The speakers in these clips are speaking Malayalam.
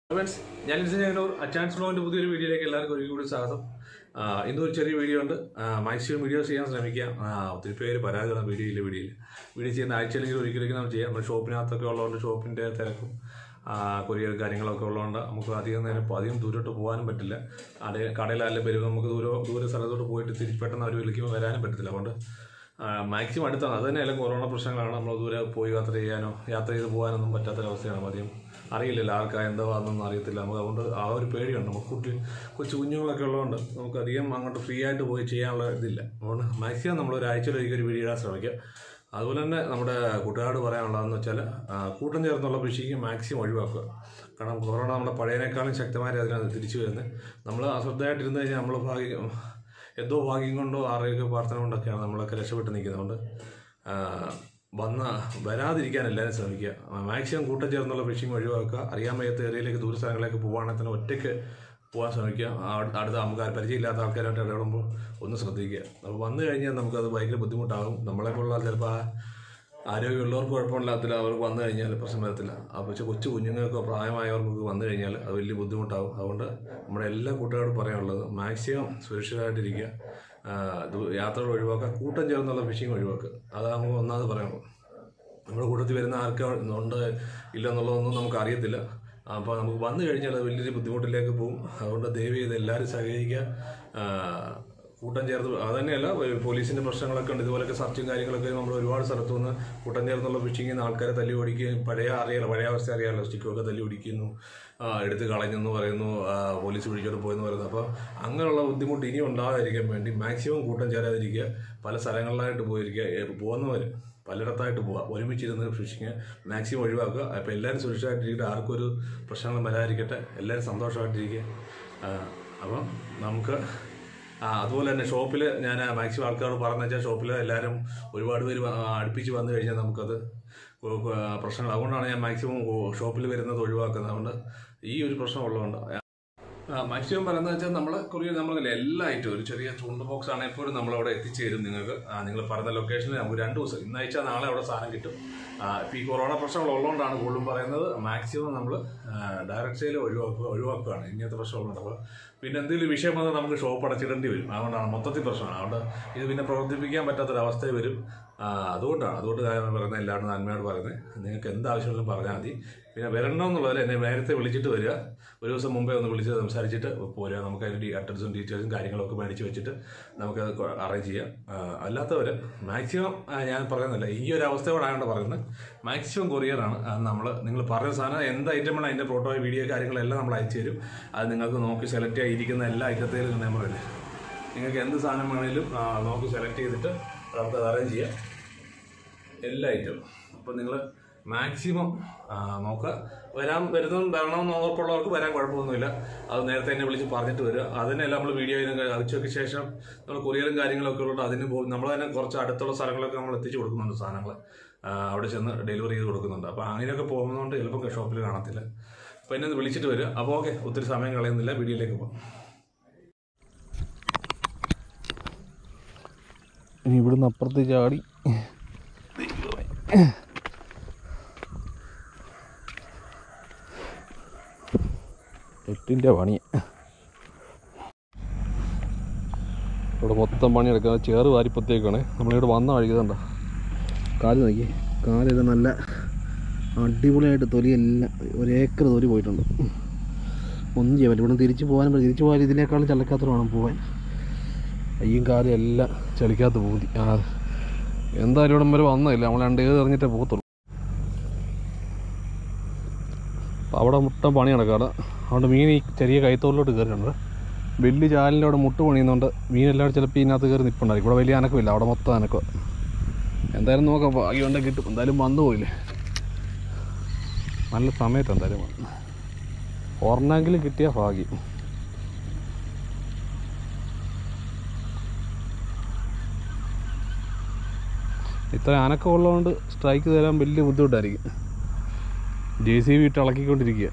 ഫ്രണ്ട്സ് ഞാൻ ഇൻസിനൂർ അച്ചാൻസ് ബ്ലോഗിൻ്റെ പുതിയൊരു വീഡിയോയിലേക്ക് എല്ലാവർക്കും ഒരിക്കൽ കൂടി സ്വാഗതം ആ, ഇന്നും ഒരു ചെറിയ വീഡിയോ ഉണ്ട് മാക്സിമം വീഡിയോസ് ചെയ്യാൻ ശ്രമിക്കാം ആ, ഒത്തിരി പേര് പരാതികളാണ് വീഡിയോ ഇല്ല വീഡിയോയിൽ വീഡിയോ ചെയ്യുന്ന ആഴ്ചയിലെങ്കിലും ഒരിക്കലെങ്കിലും നമ്മൾ ചെയ്യാം നമ്മുടെ ഷോപ്പിനകത്തൊക്കെ ഉള്ളതുകൊണ്ട് ഷോപ്പിൻ്റെ തിരക്കും കൊറിയർ കാര്യങ്ങളൊക്കെ ഉള്ളതുകൊണ്ട് നമുക്ക് അധികം നേരം ഇപ്പോൾ അധികം ദൂരോട്ട് പോകാനും പറ്റില്ല കടയിൽ കടയിലല്ല വരുമ്പോൾ നമുക്ക് ദൂരം ദൂര സ്ഥലത്തോട്ട് പോയിട്ട് തിരിച്ച് പെട്ടെന്ന് അവർ വിളിക്കുമ്പോൾ വരാനും പറ്റത്തില്ല അതുകൊണ്ട് മാക്സിമം അടുത്താണ് അത് തന്നെയല്ല കൊറോണ പ്രശ്നങ്ങളാണ് നമ്മൾ ദൂരെ പോയി യാത്ര ചെയ്യാനോ യാത്ര ചെയ്ത് പോകാനൊന്നും പറ്റാത്തൊരവസ്ഥയാണ് അധികം അറിയില്ലല്ലോ ആർക്കാ എന്താ വന്നൊന്നും അറിയത്തില്ല നമുക്ക് അതുകൊണ്ട് ആ ഒരു പേടിയുണ്ട് നമുക്ക് കുട്ടി കൊച്ചു കുഞ്ഞുങ്ങളൊക്കെ ഉള്ളതുകൊണ്ട് നമുക്ക് അധികം അങ്ങോട്ട് ഫ്രീ ആയിട്ട് പോയി ചെയ്യാനുള്ള ഇതില്ല അതുകൊണ്ട് മാക്സിമം നമ്മൾ ഒരാഴ്ചയിലൊരിക്കൽ ഒരു വീഡിയോ ഇടാൻ ശ്രമിക്കുക അതുപോലെ തന്നെ നമ്മുടെ കൂട്ടുകാരോട് പറയാനുള്ളതെന്ന് വെച്ചാൽ ആ, കൂട്ടം ചേർന്നുള്ള കൃഷിക്ക് മാക്സിമം ഒഴിവാക്കുക കാരണം കൊറോണ നമ്മുടെ പഴയതിനേക്കാളും ശക്തമായ അതിനകത്ത് തിരിച്ചു വരുന്നത് നമ്മൾ അശ്രദ്ധയായിട്ടിരുന്ന് കഴിഞ്ഞാൽ നമ്മൾ ഭാഗ്യം എന്തോ ഭാഗ്യം കൊണ്ടോ ആരോഗ്യ പ്രാർത്ഥന കൊണ്ടൊക്കെയാണ് നമ്മളൊക്കെ രക്ഷപ്പെട്ട് നിൽക്കുന്നതുകൊണ്ട് ആ, വന്ന വരാതിരിക്കാൻ എല്ലാവരും ശ്രമിക്കുക മാക്സിമം കൂട്ടം ചേർന്നുള്ള ഫിഷിംഗ് ഒഴിവാക്കുക അറിയാൻ വയ്യാത്ത ഏരിയയിലേക്ക് ദൂര സ്ഥലങ്ങളിലേക്ക് പോകുകയാണെങ്കിൽ തന്നെ ഒറ്റയ്ക്ക് പോകാൻ ശ്രമിക്കുക ആ- അടുത്ത നമുക്ക് ആ പരിചയമില്ലാത്ത ആൾക്കാരായിട്ട് ഇടപെടുമ്പോൾ ഒന്ന് ശ്രദ്ധിക്കുക അപ്പോൾ വന്നു കഴിഞ്ഞാൽ നമുക്കത് ഭയങ്കര ബുദ്ധിമുട്ടാകും നമ്മളെപ്പോലുള്ള ചിലപ്പോൾ ആ ആരോഗ്യമുള്ളവർക്ക് കുഴപ്പമില്ലാത്തില്ല അവർക്ക് വന്നു കഴിഞ്ഞാൽ പ്രശ്നം വരത്തില്ല ആ പക്ഷേ കൊച്ചു കുഞ്ഞുങ്ങൾക്കോ പ്രായമായവർക്കൊക്കെ വന്നു കഴിഞ്ഞാൽ അത് വലിയ ബുദ്ധിമുട്ടാകും അതുകൊണ്ട് നമ്മുടെ എല്ലാ കൂട്ടുകാരോടും പറയാനുള്ളത് മാക്സിമം സുരക്ഷിതമായിട്ടിരിക്കുക ആ, ദൂ- യാത്രകൾ ഒഴിവാക്കുക കൂട്ടം ചേർന്നുള്ള ഫിഷിംഗ് ഒഴിവാക്കുക അതാണ് ഒന്നാമത് പറയാനുള്ളത് നമ്മുടെ കൂട്ടത്തിൽ വരുന്ന ആർക്ക് ഉണ്ട് ഇല്ല എന്നുള്ളതൊന്നും നമുക്ക് അറിയത്തില്ല അപ്പോൾ നമുക്ക് വന്നു കഴിഞ്ഞാൽ അത് വലിയൊരു ബുദ്ധിമുട്ടിലേക്ക് പോകും അതുകൊണ്ട് ദയവ് ചെയ്ത് എല്ലാവരും സഹകരിക്കുക ആ, കൂട്ടം ചേർത്ത് അതന്നെയല്ല പോലീസിൻ്റെ പ്രശ്നങ്ങളൊക്കെ ഉണ്ട് ഇതുപോലൊക്കെ സർച്ചും കാര്യങ്ങളൊക്കെ നമ്മൾ ഒരുപാട് സ്ഥലത്തു നിന്ന് കൂട്ടം ചേർന്നുള്ള ഫിഷിങ്ങിൽ നിന്ന് ആൾക്കാരെ തല്ലി ഓടിക്കുകയും പഴയ അറിയാലോ പഴയ അവസ്ഥ അറിയാമല്ലോ സ്റ്റിക്കൊക്കെ തല്ലി ഓടിക്കുന്നു ആ, എടുത്ത് കളഞ്ഞെന്ന് പറയുന്നു ആ, പോലീസ് പിടിച്ചോട്ട് പോയെന്ന് പറയുന്നു അപ്പോൾ അങ്ങനെയുള്ള ബുദ്ധിമുട്ട് ഇനിയും ഉണ്ടാകാതിരിക്കാൻ വേണ്ടി മാക്സിമം കൂട്ടം ചേരാതിരിക്കുക പല സ്ഥലങ്ങളിലായിട്ട് പോയിരിക്കുക ഏ, പോകുന്നവർ പലയിടത്തായിട്ട് പോവാം ഒരുമിച്ചിരുന്ന് ഫിഷിങ് മാക്സിമം ഒഴിവാക്കുക അപ്പോൾ എല്ലാവരും സുരക്ഷിതമായിട്ടിരിക്കട്ടെ ആർക്കും ഒരു പ്രശ്നങ്ങളും വരാതിരിക്കട്ടെ എല്ലാവരും സന്തോഷമായിട്ടിരിക്കുക ആ, അപ്പം നമുക്ക് ആ അതുപോലെ തന്നെ ഷോപ്പിൽ ഞാൻ മാക്സിമം ആൾക്കാരോട് പറഞ്ഞു വെച്ചാൽ ഷോപ്പിൽ എല്ലാവരും ഒരുപാട് പേര് വ- ആ, അടുപ്പിച്ച് വന്നു കഴിഞ്ഞാൽ നമുക്കത് കൊ- കൊ- പ്രശ്നങ്ങൾ അതുകൊണ്ടാണ് ഞാൻ മാക്സിമം ഷോപ്പിൽ വരുന്നത് ഒഴിവാക്കുന്നത് അതുകൊണ്ട് ഈ ഒരു പ്രശ്നം ഉള്ളതുകൊണ്ട് മാക്സിമം പറയുന്നത് വെച്ചാൽ നമ്മൾ കൊറിയർ നമ്മളല്ല എല്ലാ ഐറ്റവും ഒരു ചെറിയ ചൂണ്ട ബോക്സ് ആണെങ്കിൽ പോലും നമ്മളവിടെ എത്തിച്ചേരും നിങ്ങൾക്ക് നിങ്ങൾ പറഞ്ഞ ലൊക്കേഷനിൽ നമുക്ക് രണ്ട് ദിവസം ഇന്ന് അയച്ചാൽ നാളെ അവിടെ സാധനം കിട്ടും ഇപ്പോൾ ഈ കൊറോണ പ്രശ്നങ്ങൾ ഉള്ളതുകൊണ്ടാണ് കൂടുതലും പറയുന്നത് മാക്സിമം നമ്മൾ ഡയറക്റ്റ് സെയിൽ ഒഴിവാക്കുക ഒഴിവാക്കുകയാണ് ഇങ്ങനത്തെ പ്രശ്നങ്ങളുണ്ട് അപ്പോൾ പിന്നെ എന്തെങ്കിലും വിഷയം വന്നാൽ നമുക്ക് ഷോപ്പ് അടച്ചിടേണ്ടി വരും അതുകൊണ്ടാണ് മൊത്തത്തിൽ പ്രശ്നമാണ് അതുകൊണ്ട് ഇത് പിന്നെ പ്രവർത്തിപ്പിക്കാൻ പറ്റാത്തൊരവസ്ഥ വരും ആ, അതുകൊണ്ടാണ് അതുകൊണ്ട് ഞാൻ പറയുന്നത് എല്ലാവരും നന്മയോട് പറയുന്നത് നിങ്ങൾക്ക് എന്ത് ആവശ്യമുണ്ടെങ്കിലും പറഞ്ഞാൽ മതി പിന്നെ വരണമെന്നുള്ളവർ എന്നെ നേരത്തെ വിളിച്ചിട്ട് വരിക ഒരു ദിവസം മുമ്പേ ഒന്ന് വിളിച്ച് സംസാരിച്ചിട്ട് പോരുക നമുക്ക് അതിൻ്റെ അഡ്രസ്സും ഡീറ്റെയിൽസും കാര്യങ്ങളൊക്കെ മേടിച്ച് വെച്ചിട്ട് നമുക്ക് അറേഞ്ച് ചെയ്യാം ആ, അല്ലാത്തവർ മാക്സിമം ഞാൻ പറയുന്നില്ല ഈ ഒരു അവസ്ഥയോടാണ് പറയുന്നത് മാക്സിമം കൊറിയറാണ് നമ്മൾ നിങ്ങൾ പറഞ്ഞ സാധനം എന്ത് ഐറ്റമാണ് അതിൻ്റെ ഫോട്ടോ വീഡിയോ കാര്യങ്ങളെല്ലാം നമ്മൾ അയച്ചു തരും അത് നിങ്ങൾക്ക് നോക്കി സെലക്ട് ചെയ്തിരിക്കുന്ന എല്ലാ ഐറ്റത്തിലും നമ്പറില്ല നിങ്ങൾക്ക് എന്ത് സാധനം വേണേലും ആ, നോക്കി സെലക്ട് ചെയ്തിട്ട് നമുക്ക് അത് അറേഞ്ച് ചെയ്യാം എല്ലാ ഐറ്റവും അപ്പോൾ നിങ്ങൾ മാക്സിമം നോക്കുക വരാൻ വരുന്നതും വരണമെന്ന് ഉറപ്പുള്ളവർക്ക് വരാൻ കുഴപ്പമൊന്നുമില്ല അത് നേരത്തെ തന്നെ വിളിച്ച് പറഞ്ഞിട്ട് വരിക അതിനെല്ലാം നമ്മൾ വീഡിയോ ഉച്ചയ്ക്ക് ശേഷം നമ്മൾ കൊറിയറും കാര്യങ്ങളൊക്കെ ഉള്ളത് അതിന് പോകും നമ്മൾ തന്നെ കുറച്ച് അടുത്തുള്ള സ്ഥലങ്ങളൊക്കെ നമ്മൾ എത്തിച്ചു കൊടുക്കുന്നുണ്ട് സാധനങ്ങൾ ആ, അവിടെ ചെന്ന് ഡെലിവറി ചെയ്ത് കൊടുക്കുന്നുണ്ട് അപ്പോൾ അങ്ങനെയൊക്കെ പോകുന്നതുകൊണ്ട് ചിലപ്പോൾ ഷോപ്പിൽ കാണത്തില്ല അപ്പോൾ എന്നെ ഒന്ന് വിളിച്ചിട്ട് വരിക അപ്പോൾ ഓക്കെ ഒത്തിരി സമയം കളയുന്നില്ല വീഡിയോയിലേക്ക് പോകാം ഇനി ഇവിടുന്ന് അപ്പുറത്ത് ചാടി എട്ടിൻ്റെ പണി ഇവിടെ മൊത്തം പണിയെടുക്കുന്നത് ചേറ് വാരിപ്പത്തേക്കാണ് നമ്മളിവിടെ വന്ന വഴിക്കുന്നുണ്ട കാല് നോക്കി കാലിത് നല്ല അടിപൊളിയായിട്ട് തൊലിയെല്ലാം ഒരേക്കർ തൊലി പോയിട്ടുണ്ട് ഒന്നും ചെയ്യാൻ പറ്റില്ല ഇവിടെ തിരിച്ച് പോകാനും പറ്റില്ല. തിരിച്ച് പോയാൽ ഇതിനേക്കാളും ചലക്കാത്ത വേണം പോകാൻ കയ്യും കാലും എല്ലാം ചലിക്കാത്ത പൂതി ആ എന്തായാലും ഇവിടം വരെ വന്നില്ല നമ്മൾ രണ്ട് ഏത് എറിഞ്ഞിട്ടേ പോകത്തുള്ളൂ അപ്പോൾ അവിടെ മുട്ട പണി നടക്കാറ് അതുകൊണ്ട് മീൻ ഈ ചെറിയ കൈത്തോളിലോട്ട് കയറിയിട്ടുണ്ട് വലിയ ചാലിൻ്റെ അവിടെ മുട്ട് പണിയുന്നുണ്ട് മീനെല്ലാം ചിലപ്പോൾ ഇതിനകത്ത് കയറി നിൽപ്പുണ്ടായിരിക്കും ഇവിടെ വലിയ അനക്കമില്ല അവിടെ മൊത്തം അനക്കുക എന്തായാലും നോക്കാം ഭാഗ്യം കിട്ടും എന്തായാലും വന്നു പോയില്ലേ നല്ല സമയത്ത് എന്തായാലും വന്നു ഒരെണ്ണമെങ്കിലും കിട്ടിയ ഭാഗ്യം ഇത്ര അനക്കം ഉള്ളതുകൊണ്ട് സ്ട്രൈക്ക് തരാൻ വലിയ ബുദ്ധിമുട്ടായിരിക്കും ജെ സി ബി ഇട്ട് ഇളക്കിക്കൊണ്ടിരിക്കുക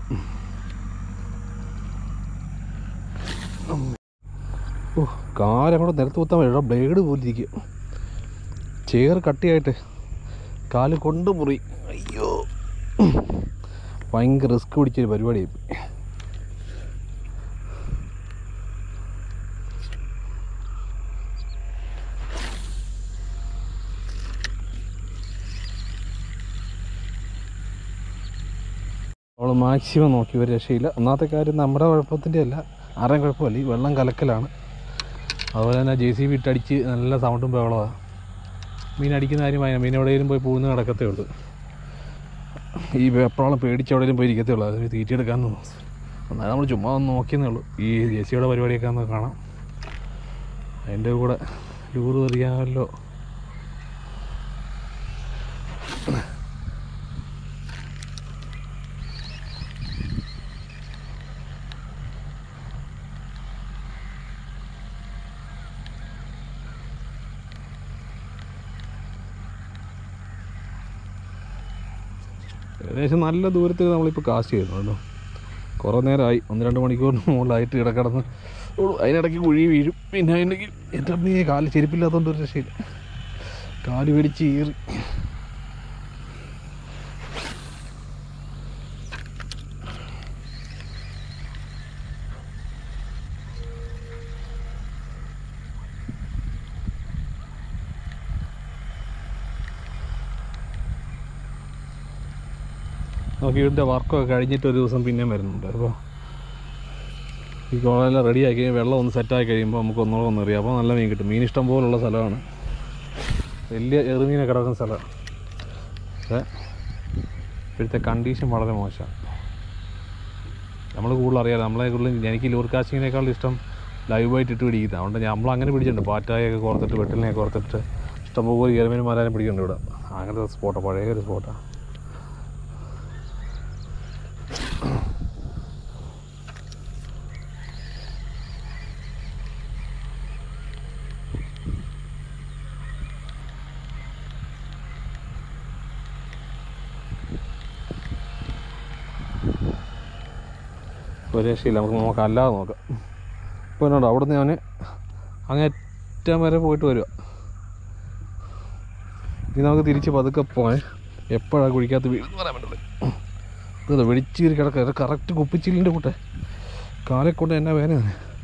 ഓ കാലങ്ങോട്ട് നിലത്ത് കുത്താൻ വഴിയുടെ ബ്ലേഡ് പോലെ ഇരിക്കുക ചേർ കട്ടിയായിട്ട് കാല് കൊണ്ട് മുറി അയ്യോ ഭയങ്കര റിസ്ക് പിടിച്ചൊരു പരിപാടിയായി മാക്സിമം നോക്കി ഒരു രക്ഷയില്ല ഒന്നാമത്തെ കാര്യം നമ്മുടെ കുഴപ്പത്തിൻ്റെ അല്ല ആരുടെയും കുഴപ്പമില്ല ഈ വെള്ളം കലക്കലാണ് അതുപോലെ തന്നെ ജെ സി ബി ഇട്ടടിച്ച് നല്ല സൗണ്ടും ബഹളമാണ് മീൻ അടിക്കുന്ന കാര്യം ഭയങ്കര മീൻ എവിടെയെങ്കിലും പോയി പോകുന്ന കിടക്കത്തേ ഉള്ളൂ ഈ വെപ്രാളം പേടിച്ച് എവിടെയെങ്കിലും പോയി ഇരിക്കത്തേ ഉള്ളൂ അതിന് തീറ്റ എടുക്കാൻ എന്നാൽ നമ്മൾ ചുമ്മാ ഒന്ന് നോക്കിയെന്നേ ഉള്ളൂ ഈ ജെ സിയുടെ പരിപാടിയൊക്കെ ഒന്ന് കാണാം അതിൻ്റെ കൂടെ ലൂറ് തെറിയാമല്ലോ ഏകദേശം നല്ല ദൂരത്തിൽ നമ്മളിപ്പോൾ കാസ്റ്റ് ചെയ്യുന്നു കേട്ടോ കുറേ നേരമായി ഒന്ന് രണ്ട് മണിക്കൂറിന് മുകളിലായിട്ട് കിടക്കിടന്ന് അതിനിടയ്ക്ക് കുഴി വീഴും പിന്നെ അതിൻ്റെ എൻ്റെ അമ്മയെ കാല് ചെരുപ്പില്ലാത്തതുകൊണ്ട് ഒരു രക്ഷയില്ല കാല് പിടിച്ച് ഈറി നമുക്ക് ഇതിൻ്റെ വർക്കൊക്കെ കഴിഞ്ഞിട്ട് ഒരു ദിവസം പിന്നെയും വരുന്നുണ്ട് അപ്പോൾ ഈ കുളമെല്ലാം റെഡി ആക്കി കഴിഞ്ഞാൽ വെള്ളം ഒന്ന് സെറ്റായി കഴിയുമ്പോൾ നമുക്ക് ഒന്നുകൂടെ ഒന്ന് അറിയാം അപ്പോൾ നല്ല മീൻ കിട്ടും മീൻ ഇഷ്ടം പോലുള്ള സ്ഥലമാണ് വലിയ ചെറുമീനൊക്കെ കിടക്കുന്ന സ്ഥലമാണ് പക്ഷേ ഇപ്പോഴത്തെ കണ്ടീഷൻ വളരെ മോശമാണ് നമ്മൾ കൂടുതൽ അറിയാലോ നമ്മളെ കൂടുതൽ എനിക്ക് ലൂർ കാസ്റ്റിങ്ങിനേക്കാളും ഇഷ്ടം ലൈവായിട്ട് ഇട്ട് പിടിക്കുന്നത് അതുകൊണ്ട് നമ്മൾ അങ്ങനെ പിടിച്ചിട്ടുണ്ട് പാറ്റായൊക്കെ കോർത്തിട്ട് വെട്ടലിനെയൊക്കെ കോർത്തിട്ട് ഇഷ്ടംപോലെ എരുമേനും മാരാനും പിടിക്കുന്നുണ്ട് ഇവിടെ അങ്ങനത്തെ സ്പോട്ടാണ് പഴയ ഒരു സ്പോട്ടാണ് ഒരു രക്ഷയില്ല നമുക്ക് നോക്കാം അല്ലാതെ നോക്കാം ഇപ്പോൾ എന്നോട് അവിടെ നിന്ന് ഞാൻ അങ്ങേറ്റം വരെ പോയിട്ട് വരിക ഇനി നമുക്ക് തിരിച്ച് പതുക്കെ പോയേ എപ്പോഴാണ് കുഴിക്കകത്ത് വീഴുന്നു പറയാൻ പറ്റില്ല ഇത് വെടിച്ചീരി കിടക്കുക കറക്റ്റ് കുപ്പിച്ചില്ലിൻ്റെ കൂട്ടെ കാലെ കൊണ്ട് എന്നാ വേന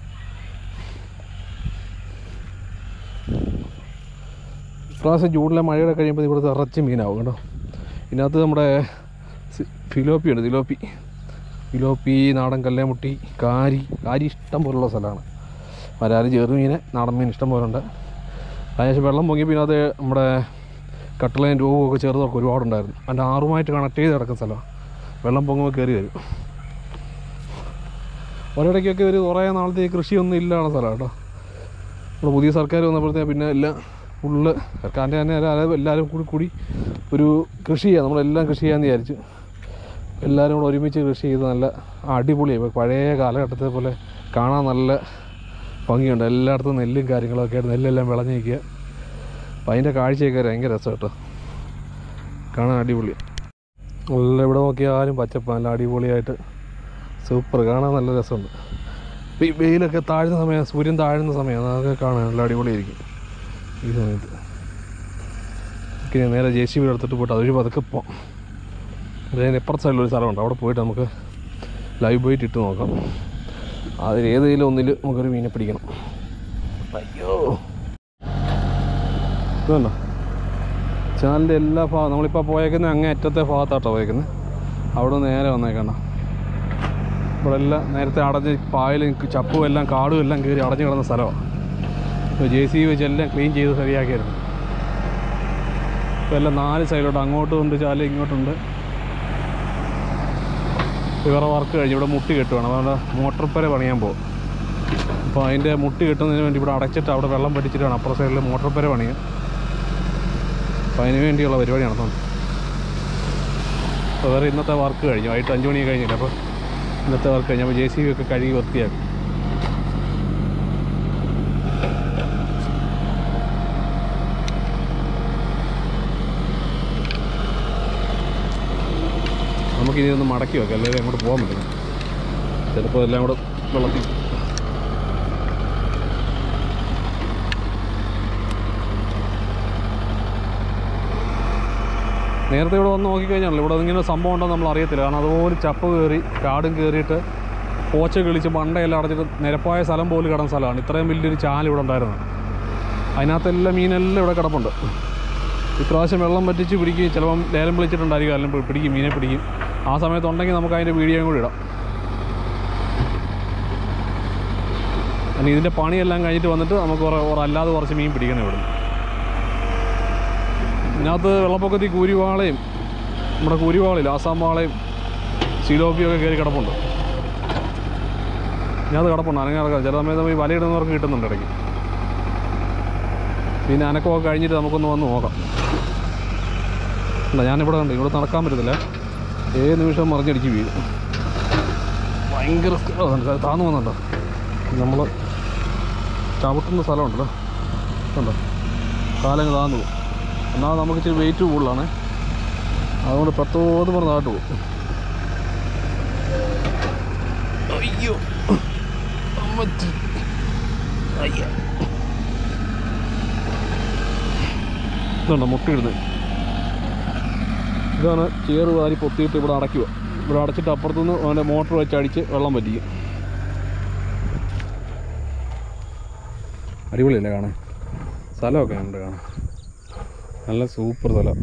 ഇപ്രാവശ്യം ജൂണിലെ മഴയുടെ കഴിയുമ്പോൾ ഇവിടുത്തെ ഇറച്ചി മീനാവും കേട്ടോ ഇതിനകത്ത് നമ്മുടെ സി- ഫിലോപ്പി ഉണ്ട് ഫിലോപ്പി ഫിലോപ്പി നാടൻ കല്ലേമുട്ടി കാരി കാരി ഇഷ്ടം പോലുള്ള സ്ഥലമാണ് വരാല് ചെറുമീൻ നാടൻ മീൻ ഇഷ്ടം പോലെ ഉണ്ട് അതിനുശേഷം വെള്ളം പൊങ്ങി പിന്നെ അത് നമ്മുടെ കട്ടളയും രൂപവും ഒക്കെ ചെറുതൊക്കെ ഒരുപാടുണ്ടായിരുന്നു അതിൻ്റെ ആറുമായിട്ട് കണക്ട് ചെയ്ത് കിടക്കുന്ന സ്ഥലമാണ് വെള്ളം പൊങ്ങുമ്പോൾ കയറി വരും ഒരിടയ്ക്കൊക്കെ ഒരു കുറേ നാളത്തെ കൃഷിയൊന്നും ഇല്ലാത്ത സ്ഥലമാണ് കേട്ടോ നമ്മുടെ പുതിയ സർക്കാർ വന്നപ്പോഴത്തേക്ക് പിന്നെ എല്ലാം ഫുള്ള് സർക്കാരിൻ്റെ തന്നെ എല്ലാവരും എല്ലാവരും കൂടി കൂടി ഒരു കൃഷി ചെയ്യാം നമ്മളെല്ലാം കൃഷി ചെയ്യാമെന്ന് വിചാരിച്ചു എല്ലാവരും കൂടെ ഒരുമിച്ച് കൃഷി ചെയ്ത് നല്ല അടിപൊളിയായി ഇപ്പോൾ പഴയ കാലഘട്ടത്തെ പോലെ കാണാൻ നല്ല ഭംഗിയുണ്ട് എല്ലായിടത്തും നെല്ലും കാര്യങ്ങളൊക്കെ ആയിട്ട് നെല്ലെല്ലാം വിളഞ്ഞ് നിൽക്കുക അപ്പോൾ അതിൻ്റെ കാഴ്ചയൊക്കെ ഭയങ്കര രസം കേട്ടോ കാണാൻ അടിപൊളി നല്ല എവിടെ നോക്കിയാലും പച്ചപ്പ് നല്ല അടിപൊളിയായിട്ട് സൂപ്പർ കാണാൻ നല്ല രസമുണ്ട് ഇപ്പോൾ ഈ വെയിലൊക്കെ താഴ്ന്ന സമയം സൂര്യൻ താഴുന്ന സമയം അതൊക്കെ കാണാൻ നല്ല അടിപൊളിയായിരിക്കും ഈ സമയത്ത് ഓക്കെ നേരെ ജെ സി ബി എടുത്തിട്ട് പോയിട്ട് അതുവഴി പതുക്കെ പോകാം അതിന് ഇപ്പുറത്തെ സൈഡിലൊരു സ്ഥലമുണ്ട് അവിടെ പോയിട്ട് നമുക്ക് ലൈവ് ബോയിട്ട് ഇട്ട് നോക്കാം അതിൽ ഏതെങ്കിലും ഒന്നിൽ നമുക്കൊരു മീനെ പിടിക്കണം അയ്യോ ഇതുണ്ടോ ചാനലിൻ്റെ എല്ലാ ഭാഗം നമ്മളിപ്പോൾ പോയേക്കുന്ന അങ്ങേ അറ്റത്തെ ഭാഗത്താട്ടോ പോയേക്കുന്നത് അവിടെ നിന്ന് നേരെ വന്നേക്കണ്ട ഇവിടെ എല്ലാം നേരത്തെ അടഞ്ഞ് പായലും ചപ്പും എല്ലാം കാടും എല്ലാം കയറി അടഞ്ഞു കിടന്ന സ്ഥലമാണ് ഇപ്പോൾ ജെ സി വെച്ച് എല്ലാം ക്ലീൻ ചെയ്ത് ശരിയാക്കിയായിരുന്നു ഇപ്പോൾ എല്ലാം നാല് സൈഡിലോട്ട് അങ്ങോട്ടും ഉണ്ട് ചാല ഇങ്ങോട്ടുണ്ട് ഇവരുടെ വർക്ക് കഴിഞ്ഞ് ഇവിടെ മുട്ടി കെട്ടുവാണ് അതുകൊണ്ട് മോട്ടോർ പെര പണിയാൻ പോകും അപ്പോൾ അതിൻ്റെ മുട്ടി കെട്ടുന്നതിന് വേണ്ടി ഇവിടെ അടച്ചിട്ട് അവിടെ വെള്ളം പറ്റിച്ചിട്ടാണ് അപ്പുറ സൈഡിൽ മോട്ടോർ പെര പണിയുക അപ്പോൾ അതിന് വേണ്ടിയുള്ള പരിപാടി നടത്തുന്നത് അപ്പോൾ വേറെ ഇന്നത്തെ വർക്ക് കഴിഞ്ഞു വൈകിട്ട് അഞ്ച് മണി കഴിഞ്ഞില്ല അപ്പോൾ ഇന്നത്തെ വർക്ക് കഴിഞ്ഞു അപ്പോൾ ജെ സി ബി ഒക്കെ കഴുകി വൃത്തിയാക്കും നമുക്കിനി ഒന്ന് മടക്കി വെക്കാം അല്ലെങ്കിൽ അങ്ങോട്ട് പോകാൻ പറ്റില്ല ചിലപ്പോൾ എല്ലാം കൂടെ വെള്ളത്തിൽ നേരത്തെ ഇവിടെ വന്ന് നോക്കിക്കഴിഞ്ഞാൽ ഇവിടെ ഇങ്ങനെ സംഭവം ഉണ്ടെന്ന് നമ്മൾ അറിയത്തില്ല കാരണം അതുപോലെ ചപ്പ് കയറി കാടും കയറിയിട്ട് പോച്ച കിളിച്ച് മണ്ടയെല്ലാം അടച്ചിട്ട് നിരപ്പായ സ്ഥലം പോലും കിടന്ന സ്ഥലമാണ് ഇത്രയും വലിയൊരു ചാൽ ഇവിടെ ഉണ്ടായിരുന്നു അതിനകത്തെല്ലാം മീനെല്ലാം ഇവിടെ കിടപ്പുണ്ട് ഇപ്രാവശ്യം വെള്ളം പറ്റിച്ച് പിടിക്കുകയും ചിലപ്പം ലേലം വിളിച്ചിട്ടുണ്ടായിരിക്കും അല്ലെങ്കിൽ പിടിക്കും മീനെ പിടിക്കും ആ സമയത്ത് ഉണ്ടെങ്കിൽ നമുക്ക് അതിൻ്റെ വീഡിയോയും കൂടി ഇടാം ഇനി ഇതിൻ്റെ പണിയെല്ലാം കഴിഞ്ഞിട്ട് വന്നിട്ട് നമുക്ക് കുറേ കുറേ അല്ലാതെ കുറച്ച് മീൻ പിടിക്കണം ഇവിടുന്ന് ഇതിനകത്ത് വെള്ളപ്പൊക്കത്തിൽ കൂരിവാളയും നമ്മുടെ കൂരിവാളയില്ല ആസാം വാളയും സിലോപ്പിയൊക്കെ കയറി കിടപ്പുണ്ട് ഇതിനകത്ത് കിടപ്പുണ്ട് അനങ്ങ കിടക്കാം ചില സമയത്ത് ഈ വലയിടുന്നവർക്ക് കിട്ടുന്നുണ്ട് ഇടയ്ക്ക് പിന്നെ അനക്കമൊക്കെ കഴിഞ്ഞിട്ട് നമുക്കൊന്ന് വന്ന് നോക്കാം അല്ല ഞാനിവിടെ ഉണ്ട് ഇവിടെ നടക്കാൻ പറ്റത്തില്ല ഏത് നിമിഷം മറിഞ്ഞടിച്ച് വീഴും ഭയങ്കര സ്- ഓ, താന്നു വന്നുണ്ടോ നമ്മൾ ചവിട്ടുന്ന സ്ഥലമുണ്ടല്ലോ ഉണ്ടോ കാലങ്ങ് താന്നു പോകും എന്നാൽ നമുക്ക് ഇച്ചിരി വെയിറ്റ് കൂടുതലാണ് അതുകൊണ്ട് പത്തോന്ന് പറഞ്ഞ് താട്ട് പോകും അയ്യോ അമ്മച്ചി അയ്യ ഇതുണ്ടോ മുട്ടയിടുന്നത് ഇതാണ് ചേറ് വാരി പൊത്തിയിട്ട് ഇവിടെ അടയ്ക്കുക ഇവിടെ അടച്ചിട്ട് അപ്പുറത്തുനിന്ന് അവൻ്റെ മോട്ടർ വെച്ച് അടിച്ച് വെള്ളം പറ്റിക്കും അടിപൊളിയല്ലേ കാണാൻ സ്ഥലമൊക്കെ ഉണ്ട് കാണാൻ നല്ല സൂപ്പർ സ്ഥലം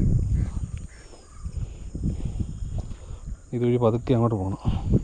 ഇതുവഴി പതുക്കെ അങ്ങോട്ട് പോകണം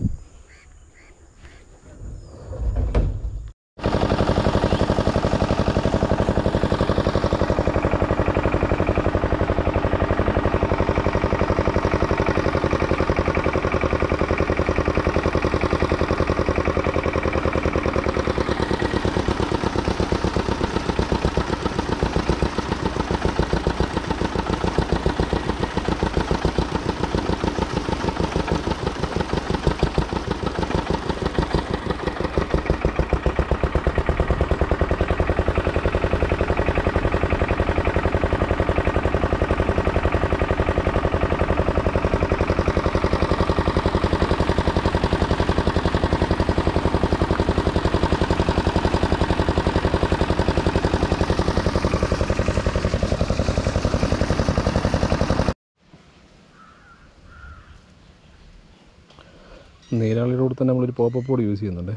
നീരാളിയുടെ കൂടെ തന്നെ നമ്മളൊരു പോപ്പപ്പ് കൂടി യൂസ് ചെയ്യുന്നുണ്ട്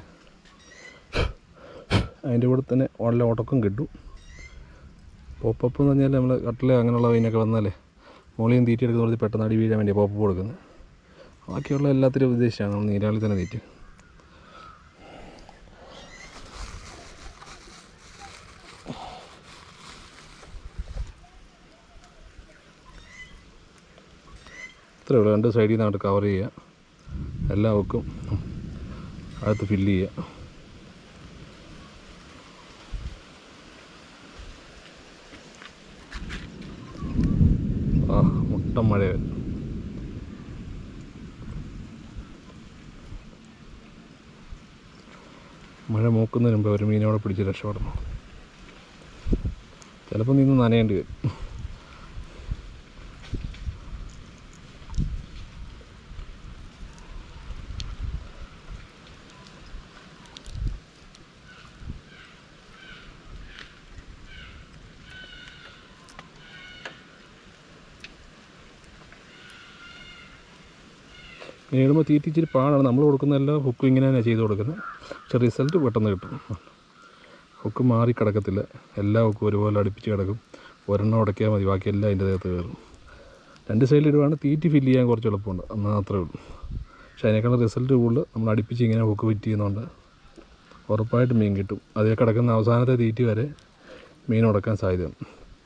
അതിൻ്റെ കൂടെ തന്നെ നല്ല ഉടക്കം കിട്ടും പോപ്പപ്പ് എന്ന് പറഞ്ഞാൽ നമ്മൾ കട്ടില അങ്ങനെയുള്ള മീനൊക്കെ വന്നാലേ മോളിയും തീറ്റി എടുക്കുന്ന കൊടുത്ത് പെട്ടെന്ന് അടി വീഴാൻ വേണ്ടി പോപ്പപ്പ് കൊടുക്കുന്നത് ബാക്കിയുള്ള എല്ലാത്തിനും ഉദ്ദേശിച്ചാണ് നമ്മൾ നീരാളി തന്നെ തീറ്റി ഇത്രയേ ഉള്ളൂ രണ്ട് സൈഡിൽ നിന്ന് അങ്ങോട്ട് കവർ ചെയ്യുക എല്ലാ വെക്കും അകത്ത് ഫില്ല് ചെയ്യുക ആ മുട്ടം മഴ വരും മഴ മൂക്കുന്നതിന് മുമ്പ് ഒരു മീനോടെ പിടിച്ച് രക്ഷപ്പെടണം ചിലപ്പോൾ നിന്ന് നനയേണ്ടി വരും ഇങ്ങനെ ഇടുമ്പോൾ തീറ്റി ഇച്ചിരി പാടാണ് നമ്മൾ കൊടുക്കുന്ന എല്ലാ ഹുക്കും ഇങ്ങനെ തന്നെ ചെയ്ത് കൊടുക്കുന്നത് പക്ഷെ റിസൾട്ട് പെട്ടെന്ന് കിട്ടും ഹുക്ക് മാറി കിടക്കത്തില്ല എല്ലാ ഹുക്കും ഒരുപോലെ അടുപ്പിച്ച് കിടക്കും ഒരെണ്ണം ഉടക്കിയാൽ മതി ബാക്കി എല്ലാം അതിൻ്റെ ദേഹത്ത് കയറും രണ്ട് സൈഡിൽ ഇടുവാണ് തീറ്റി ഫില്ല് ചെയ്യാൻ കുറച്ച് എളുപ്പമുണ്ട് എന്നാൽ അത്രേ ഉള്ളൂ പക്ഷേ അതിനേക്കാൾ റിസൾട്ട് കൂടുതൽ നമ്മൾ അടുപ്പിച്ച് ഇങ്ങനെ ഹുക്ക് ഫിറ്റ് ചെയ്യുന്നതുകൊണ്ട് ഉറപ്പായിട്ട് മീൻ കിട്ടും അതിൽ കിടക്കുന്ന അവസാനത്തെ തീറ്റി വരെ മീൻ ഉടക്കാൻ സാധ്യതയുണ്ട്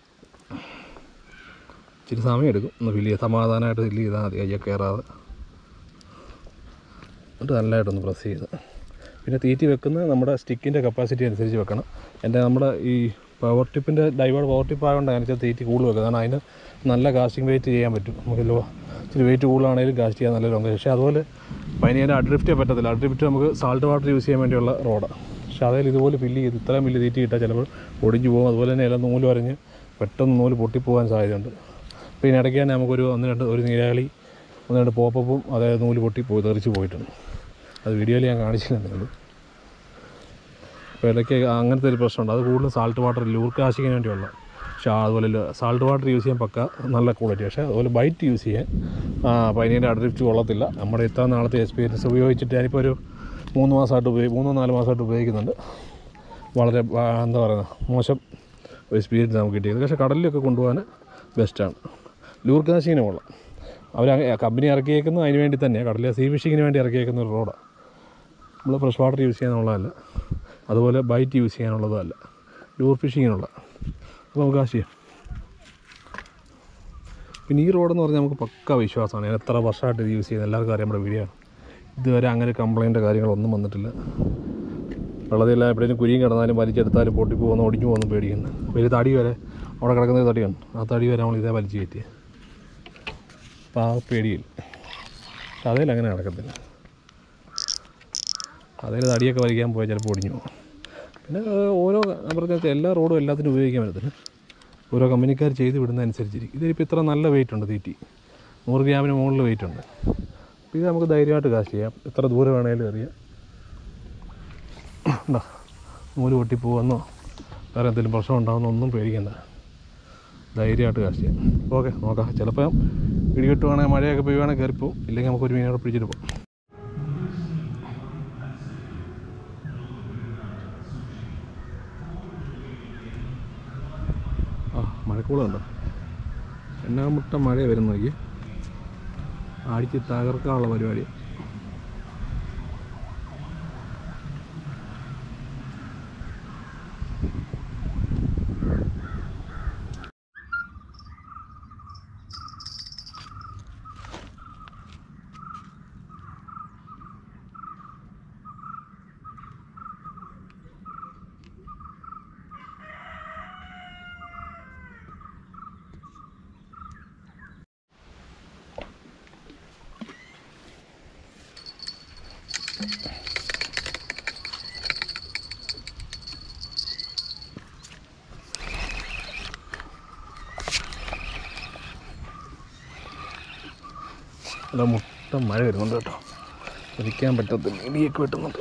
ഇച്ചിരി സമയം എടുക്കും ഒന്ന് ഫില്ല് ചെയ്യാൻ സമാധാനമായിട്ട് ഫില്ല് ചെയ്താൽ മതി കയ്യെ കയറാതെ എന്നിട്ട് നല്ലതായിട്ടൊന്ന് പ്രസ് ചെയ്ത് പിന്നെ തീറ്റി വെക്കുന്നത് നമ്മുടെ സ്റ്റിക്കിൻ്റെ കപ്പാസിറ്റി അനുസരിച്ച് വെക്കണം എൻ്റെ നമ്മുടെ ഈ പവർ ടിപ്പിൻ്റെ ഡൈവേർഡ് പവർ ടിപ്പ് ആയതുകൊണ്ട് അതിനകത്ത് തീറ്റി കൂടുതൽ വെക്കുക കാരണം അതിന് നല്ല കാസ്റ്റിംഗ് വെയിറ്റ് ചെയ്യാൻ പറ്റും നമുക്ക് ലോ ഇച്ചിരി വെയിറ്റ് കൂടുതലാണെങ്കിലും കാസ്റ്റ് ചെയ്യാൻ നല്ല ലോങ് പക്ഷേ അതുപോലെ പനിയുടെ അഡ്രിഫ്റ്റേ പറ്റത്തില്ല അഡ്രിഫ്റ്റ് നമുക്ക് സാൾട്ട് വാട്ടർ യൂസ് ചെയ്യാൻ വേണ്ടിയുള്ള റോഡാണ് പക്ഷേ അതിൽ ഇതുപോലെ ഫില്ല് ചെയ്ത് ഇത്രയും വലിയ തീറ്റി ഇട്ടാൽ ചിലപ്പോൾ ഒടിഞ്ഞു പോകും അതുപോലെ തന്നെ ഇല നൂല് വരഞ്ഞ് പെട്ടെന്ന് നൂല് പൊട്ടിപ്പോകാൻ സാധ്യതയുണ്ട് പിന്നെ ഇടയ്ക്ക് തന്നെ നമുക്കൊരു ഒന്ന് രണ്ട് ഒരു നീരാളി ഒന്ന് രണ്ട് പോപ്പപ്പും അതായത് നൂല് പൊട്ടി പോയി തെറിച്ച് പോയിട്ടുണ്ട് അത് വീഡിയോയിൽ ഞാൻ കാണിച്ചില്ലെന്നേ ഉള്ളൂ അപ്പോൾ ഇടയ്ക്ക് അങ്ങനത്തെ ഒരു പ്രശ്നമുണ്ട് അത് കൂടുതലും സാൾട്ട് വാട്ടർ ലൂർ കാശിങ്ങിന് വേണ്ടിയുള്ള പക്ഷേ അതുപോലെ സാൾട്ട് വാട്ടർ യൂസ് ചെയ്യാൻ പക്ക നല്ല ക്വാളിറ്റി പക്ഷേ അതുപോലെ ബൈറ്റ് യൂസ് ചെയ്യാൻ പനീൻ്റെ അഡ്രിഫ്റ്റ് കൊള്ളത്തില്ല നമ്മുടെ ഇത്ര നാളത്തെ എക്സ്പീരിയൻസ് ഉപയോഗിച്ചിട്ട് ഞാനിപ്പോൾ ഒരു മൂന്ന് മാസമായിട്ട് ഉപയോഗി മൂന്നോ നാല് മാസമായിട്ട് ഉപയോഗിക്കുന്നുണ്ട് വളരെ ആ, എന്താ പറയുക മോശം എക്സ്പീരിയൻസ് നമുക്ക് കിട്ടിയത് പക്ഷേ കടലിലൊക്കെ കൊണ്ടുപോകാൻ ബെസ്റ്റാണ് ലൂർ കാശിങ്ങിന് കൊള്ളാം അവർ കമ്പനി ഇറക്കിയേക്കുന്നത് അതിന് വേണ്ടി തന്നെയാണ് കടലിലെ സീ ഫിഷിങ്ങിന് വേണ്ടി ഇറക്കിയേക്കുന്ന ഒരു റോഡാണ് നമ്മൾ ഫ്രഷ് വാട്ടർ യൂസ് ചെയ്യാനുള്ളതല്ല അതുപോലെ ബൈറ്റ് യൂസ് ചെയ്യാനുള്ളതല്ല ലൂർ ഫിഷിങ്ങിനുള്ള അപ്പോൾ നമുക്ക് ആ ചെയ്യാം പിന്നെ ഈ റോഡെന്ന് പറഞ്ഞാൽ നമുക്ക് പക്ക വിശ്വാസമാണ് ഞാൻ എത്ര വർഷമായിട്ട് ഇത് യൂസ് ചെയ്യുന്നത് എല്ലാവർക്കും അറിയാം നമ്മുടെ വീഡിയോ ആണ് ഇതുവരെ അങ്ങനെ കംപ്ലൈൻറ്റ് കാര്യങ്ങളൊന്നും വന്നിട്ടില്ല വെള്ളത്തില്ല എപ്പോഴേലും കുരിയും കിടന്നാലും വലിച്ചെടുത്താലും പൊട്ടി പോകുന്ന ഒടിഞ്ഞു പോകുന്നു പേടിക്കുന്നു വലിയ തടി വരെ അവിടെ കിടക്കുന്ന ഒരു തടിയാണ് ആ തടി വരെ നമ്മൾ ഇതേ വലിച്ചു കയറ്റി അപ്പോൾ ആ പേടിയില്ല പക്ഷെ അതേൽ അങ്ങനെ നടക്കത്തില്ല അതേൽ തടിയൊക്കെ വലിക്കാൻ പോയാൽ ചിലപ്പോൾ ഒടിഞ്ഞു പോകും പിന്നെ ഏഹ്, ഓരോ അവർക്ക് എല്ലാ റോഡും എല്ലാത്തിനും ഉപയോഗിക്കാൻ പറ്റത്തില്ല ഓരോ കമ്പനിക്കാർ ചെയ്ത് വിടുന്ന അനുസരിച്ചിരിക്കും ഇതിലിപ്പോൾ ഇത്ര നല്ല വെയിറ്റ് ഉണ്ട് തീറ്റി നൂറ് ഗ്രാമിന് മുകളിൽ വെയിറ്റ് ഉണ്ട് അപ്പോൾ ഇത് നമുക്ക് ധൈര്യമായിട്ട് കാശ് ചെയ്യാം എത്ര ദൂരം വേണേലും അറിയാം ഉണ്ടോ നൂല് പൊട്ടിപ്പോവെന്നോ വേറെ എന്തെങ്കിലും പ്രശ്നം ഉണ്ടാകുന്നോ ഒന്നും പേടിക്കണ്ട ധൈര്യമായിട്ട് കാശ് ചെയ്യാം ഓക്കെ നോക്കാം ചിലപ്പോൾ ഇടി കിട്ടുവാണെങ്കിൽ മഴയൊക്കെ പെയ്യുവാണെങ്കിൽ കയറിപ്പോവും ഇല്ലെങ്കിൽ നമുക്ക് ഒരു മീനോടെ പിടിച്ചിട്ട് പോകും ആ മഴക്കോളുണ്ടോ എന്നാ മുട്ട മഴ വരുന്ന നോക്കി അടിച്ച് തകർക്കാനുള്ള പരിപാടി അല്ല മുട്ട മഴ വരുന്നുണ്ട് കേട്ടോ ഇരിക്കാൻ പറ്റത്തില്ല ഇടിയൊക്കെ വെട്ടുന്നുണ്ട്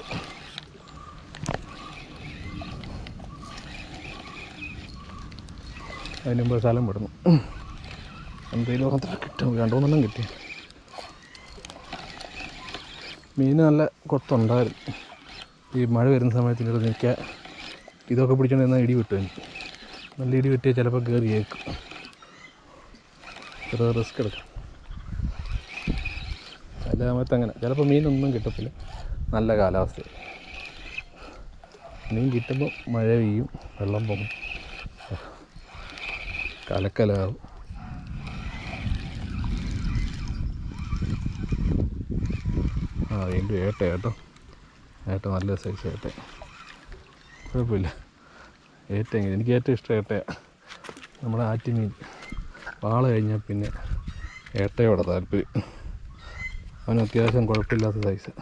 അതിന് മുമ്പ് സ്ഥലം വിടുന്നു എന്തെങ്കിലും ഒരെണ്ണത്തിൽ കിട്ടും രണ്ടു മൂന്നെണ്ണം കിട്ടി മീൻ നല്ല കൊത്തുണ്ടായിരുന്നു ഈ മഴ വരുന്ന സമയത്ത് ഇവിടെ നിൽക്കാൻ ഇതൊക്കെ പിടിച്ചോണ്ട് എന്നാൽ ഇടി വിട്ടു എനിക്ക് നല്ല ഇടി വെട്ടിയാൽ ചിലപ്പോൾ കയറി കേൾക്കും ചെറിയ റിസ്ക് എടുക്കാം ചില സമയത്ത് അങ്ങനെ ചിലപ്പോൾ മീനൊന്നും കിട്ടത്തില്ല നല്ല കാലാവസ്ഥ മീൻ കിട്ടുമ്പോൾ മഴ പെയ്യും വെള്ളം പോകും കലക്കലാവും ആ വീണ്ടും ഏട്ട കേട്ടോ ഏട്ട നല്ല സൈസ് ഏട്ട കുഴപ്പമില്ല ഏറ്റ എങ്ങനെ എനിക്ക് ഏറ്റവും ഇഷ്ടം ഏട്ടയാണ് നമ്മുടെ ആറ്റുമീൻ വാള കഴിഞ്ഞാൽ പിന്നെ ഏട്ടയോടെ താല്പര്യം അവന് അത്യാവശ്യം കുഴപ്പമില്ലാത്ത സൈസ്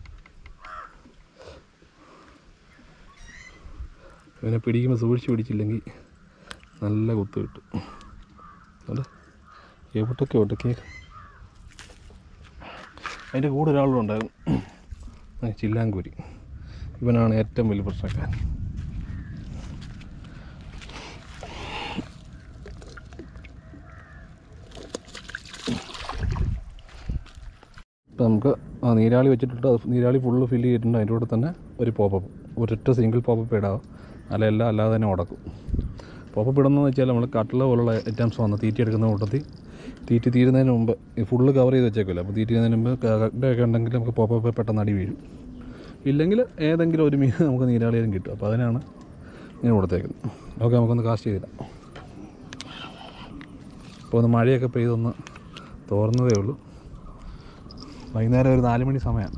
ഇവനെ പിടിക്കുമ്പോൾ സൂക്ഷിച്ച് പിടിച്ചില്ലെങ്കിൽ നല്ല കുത്ത് കിട്ടും അല്ല എവിടൊക്കെ ഉണ്ട് കേക്ക് അതിൻ്റെ കൂടെ ഒരാളുണ്ടായിരുന്നു ആ, ചില്ലാങ്കൂരി ഇവനാണ് ഏറ്റവും വലിയ പ്രശ്നക്കാരൻ ഇപ്പം നമുക്ക് ആ നീരാളി വെച്ചിട്ടുണ്ട് അത് നീരാളി ഫുള്ള് ഫില്ല് ചെയ്തിട്ടുണ്ട് അതിൻ്റെ കൂടെ തന്നെ ഒരു പോപ്പപ്പ് ഒരൊറ്റ സിംഗിൾ പോപ്പപ്പ് ഇടാം അല്ല എല്ലാം അല്ലാതെ തന്നെ ഉടക്കും പോപ്പപ്പ് ഇടുന്നതെന്ന് വെച്ചാൽ നമ്മൾ കട്ടില പോലുള്ള ഐറ്റംസ് വന്ന് തീറ്റി എടുക്കുന്ന കൂട്ടത്തിൽ തീറ്റി തീരുന്നതിന് മുമ്പ് ഈ ഫുള്ള് കവർ ചെയ്ത് വെച്ചേക്കില്ല അപ്പോൾ തീറ്റി ചെയ്യുന്നതിന് മുമ്പ് കടയൊക്കെ ഉണ്ടെങ്കിൽ നമുക്ക് പോപ്പപ്പ് പെട്ടെന്ന് അടി വീഴും ഇല്ലെങ്കിൽ ഏതെങ്കിലും ഒരു മീൻ നമുക്ക് നീരാളിയിലും കിട്ടും അപ്പോൾ അതിനാണ് ഇങ്ങനെ കൊടുത്തേക്കുന്നത് ഓക്കെ നമുക്കൊന്ന് കാസ്റ്റ് ചെയ്തിടാം ഇപ്പോൾ ഒന്ന് മഴയൊക്കെ പെയ്തൊന്ന് തോർന്നതേ ഉള്ളൂ വൈകുന്നേരം ഒരു നാല് മണി സമയമാണ്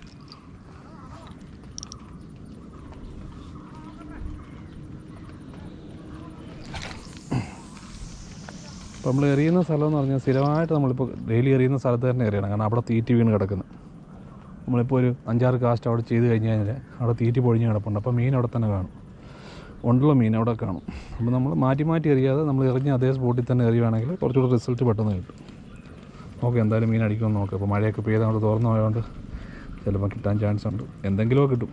അപ്പോൾ നമ്മൾ എറിയുന്ന സ്ഥലം എന്ന് പറഞ്ഞാൽ സ്ഥിരമായിട്ട് നമ്മളിപ്പോൾ ഡെയിലി എറിയുന്ന സ്ഥലത്ത് തന്നെ എറിയണം കാരണം അവിടെ തീറ്റി വീണ് കിടക്കുന്നത് നമ്മളിപ്പോൾ ഒരു അഞ്ചാറ് കാസ്റ്റ് അവിടെ ചെയ്ത് കഴിഞ്ഞ് കഴിഞ്ഞാൽ അവിടെ തീറ്റി പൊഴിഞ്ഞ് കിടപ്പുണ്ട് അപ്പോൾ മീൻ അവിടെ തന്നെ കാണും ഉണ്ടുള്ള മീൻ അവിടെ കാണും അപ്പോൾ നമ്മൾ മാറ്റി മാറ്റി എറിയാതെ നമ്മൾ എറിഞ്ഞ അതേ സ്പോട്ടിൽ തന്നെ എറിയുവാണെങ്കിൽ കുറച്ചുകൂടെ റിസൾട്ട് പെട്ടെന്ന് കിട്ടും നോക്കാം എന്തായാലും മീൻ അടിക്കുമെന്ന് നോക്കാം അപ്പോൾ മഴയൊക്കെ പെയ്ത് അങ്ങോട്ട് തുറന്നു പോയതുകൊണ്ട് ചിലപ്പോൾ കിട്ടാൻ ചാൻസ് ഉണ്ട് എന്തെങ്കിലുമൊക്കെ കിട്ടും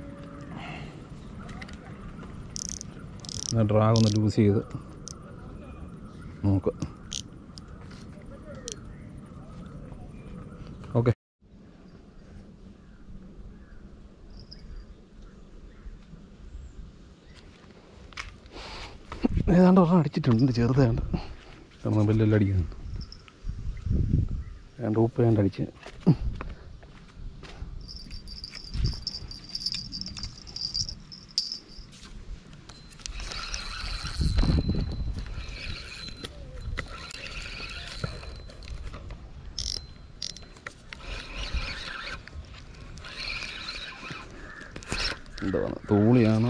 എന്നാൽ ഡ്രാഗ് ഒന്ന് ലൂസ് ചെയ്ത് നോക്കാം ഓക്കെ ഏതാണ്ട് ഒരെണ്ണം അടിച്ചിട്ടുണ്ട് ചെറുതാണ്ട് കാരണം ബെല്ലെല്ലാം അടിക്കുന്നുണ്ട് രണ്ട് ഉപ്പ് വേണ്ട അടിച്ച് എന്താണ് തൂളിയാണോ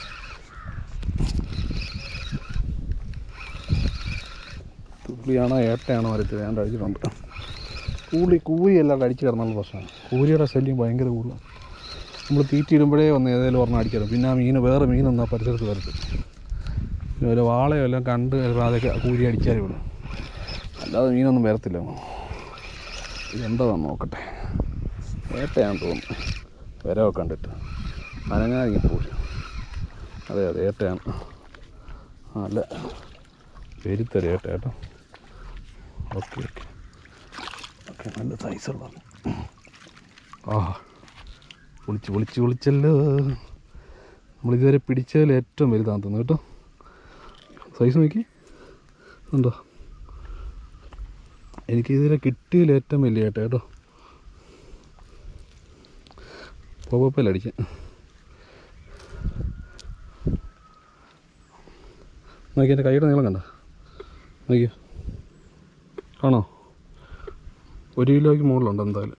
തുള്ളിയാണോ ഏട്ടയാണോ വരത്ത് വേണ്ട അടിച്ചിട്ടുണ്ട് കൂളി കൂലിയെല്ലാം അടിച്ച് കിടന്നുള്ള പ്രശ്നമാണ് കൂലിയുടെ ശല്യം ഭയങ്കര കൂടുതലാണ് നമ്മൾ തീറ്റിയിടുമ്പോഴേ വന്ന് ഏതെങ്കിലും ഒരെണ്ണം അടിക്കണം പിന്നെ ആ മീൻ വേറെ മീനൊന്നും ആ പരിസരത്ത് വരത്ത് പിന്നെ വല്ല വാളയോ എല്ലാം കണ്ട് ചിലപ്പോൾ അതൊക്കെ കൂലി അടിച്ചാലേ ഉള്ളൂ അല്ലാതെ മീനൊന്നും വരത്തില്ല ഇതെന്താണെന്ന് നോക്കട്ടെ ഏട്ടയാണെന്ന് തോന്നുന്നു വരവൊക്കെ കണ്ടിട്ട് അനങ്ങാതിങ്ങി പോലും അതെ അതെ ഏട്ടയാണ് നല്ല പെരുത്തര ഏട്ട കേട്ടോ ഓക്കെ ഓക്കെ ഓക്കെ നല്ല സൈസുള്ള ആ വിളിച്ച് വിളിച്ച് വിളിച്ചല്ലോ നമ്മളിതുവരെ പിടിച്ചതിൽ ഏറ്റവും വലുതാന്ന് തോന്നുന്നു കേട്ടോ സൈസ് നോക്കി ഉണ്ടോ എനിക്ക് ഇതിലെ കിട്ടിയതിൽ ഏറ്റവും വലിയ ഏട്ട കേട്ടോ പോപ്പയിലടിക്കാൻ നോക്കി എൻ്റെ കൈയുടെ നീളം കണ്ട നോക്കിയോ ആണോ ഒരു കിലോയ്ക്ക് മുകളിലുണ്ട് എന്തായാലും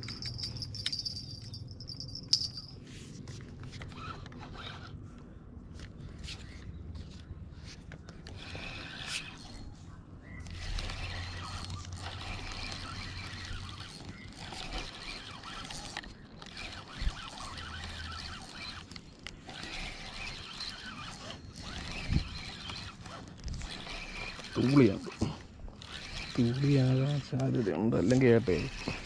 തൂളിയാണ് തൂളിയാകാൻ സാധ്യതയുണ്ട് അല്ലെങ്കിൽ ഏട്ടേ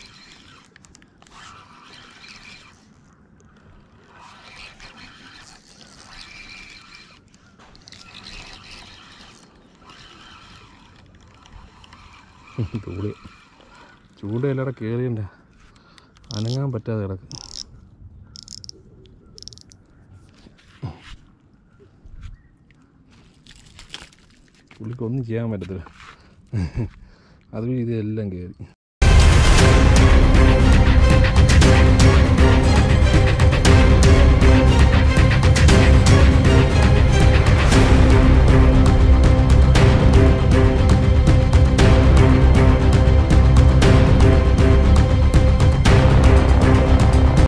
തൂളി ചൂട് എല്ലാടെ കയറിയുണ്ട് അനങ്ങാൻ പറ്റാതെ കിടക്കും പുള്ളിക്കൊന്നും ചെയ്യാൻ പറ്റത്തില്ല അതും ഇതെല്ലാം കയറി